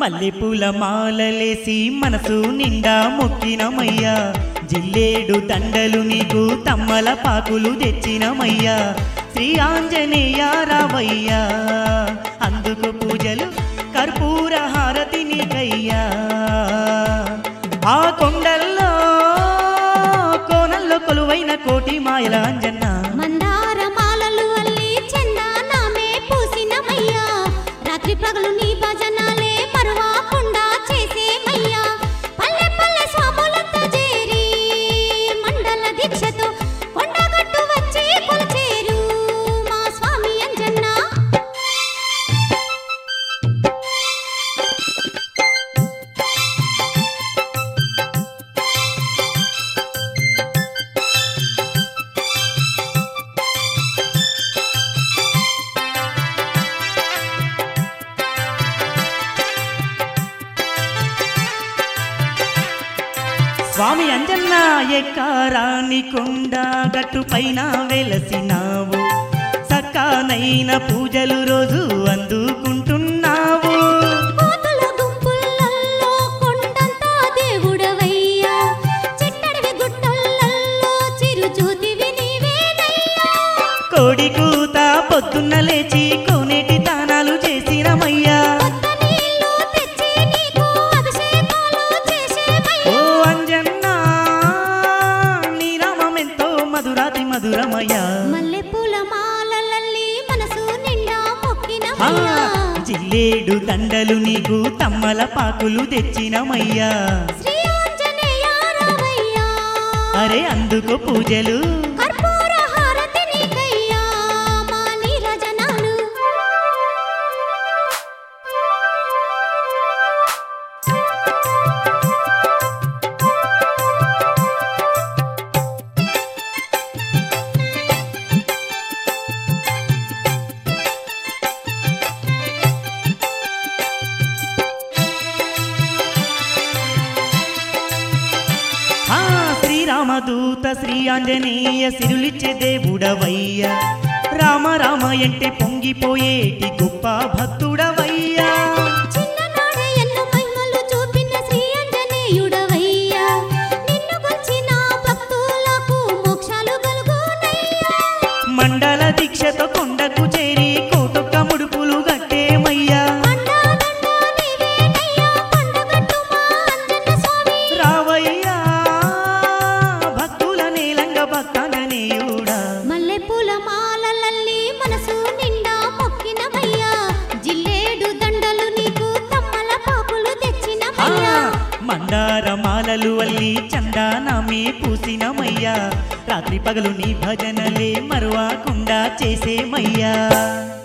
మల్లెపూల మాలలేసి మనసు నిండా మొక్కినమయ్యా జిల్లేడు దండలు నీకు తమ్మల పాకులు తెచ్చినమయ్యా శ్రీ ఆంజనేయ రావయ్యా అందుకు పూజలు కర్పూర హారతి నీకయ్యా ఆ కొండల్లో కోనల్లో కొలువైన కోటి మాయల అంజన్న మందార మాలలు అల్లి చందానామే పూసినమయ్యా రాత్రి పగలు నీ భజనాలే మరువాకుండా చేసేమయ్యా పల్లె పల్లె స్వాములంతా చేరి మండల దీక్షతో కొండగట్టు వచ్చి కొలిచేరు మా స్వామి అంజన్న స్వామి అంజన్న ఎక్కారాని కొండ గట్టు పైన వెలసినావు సక్కానైన పూజలు రోజు అందుకుంటున్నావు కోతుల గుంపులల్లో కొండంతా దేవుడవయ్యా చిట్టడివి గుట్టలల్లో చిరు జ్యోతివి నీవేనయ్యా కోడి కూత పొద్దున్న లేచి కోనేటి దానాలు చేసినమయ్యా కొత్త నీళ్ళు తెచ్చి నీకు అభిషేకాలు చేసేమయ్యా ఓ అంజన్న నీ నామం ఎంతో మధురాతి మధురమయ్యా మల్లెపూల మాలలల్లి మనసు నిండా ఆ, మొక్కినమయ్యా జిల్లేడు దండలు నీకు తమ్మల పాకులు తెచ్చినమయ్యా శ్రీ ఆంజనేయ రావయ్యా అరే అందుకో పూజలు కర్పూర హారతి నీకయ్యా మా నీరజనాలు ఆ శ్రీరామదూత శ్రీ ఆంజనేయ సిరులిచ్చే దేవుడవయ్యా రామ రామ అంటే పొంగిపోయేటి గొప్ప భక్తుడవయ్యా చిన్ననాడే ఎన్నో మహిమలు చూపిన శ్రీ ఆంజనేయుడవయ్యా నిన్ను కొలిచిన భక్తులకు మోక్షాలు కలుగునయ్యా మండల దీక్షతో కొండకు చేరి కోటొక్క ముడుపులు గట్టేమయ్యా అండాదండ నీవేనయ్యా కొండగట్టు మా అంజన్న స్వామి రావయ్యా భక్తుల నీలంగ భక్తాంజనేయుడా మల్లెపూల మాలలల్లి మనసు నిండా మొక్కినమయ్యా జిల్లేడు దండలు నీకు తమ్మల పాపులు ఆ, తెచ్చినమయ్యా మందార మాలలు అల్లి చందానమే పూసినమయ్యా రాత్రి పగలు నీ భజనలే మరువకుండా చేసేమయ్యా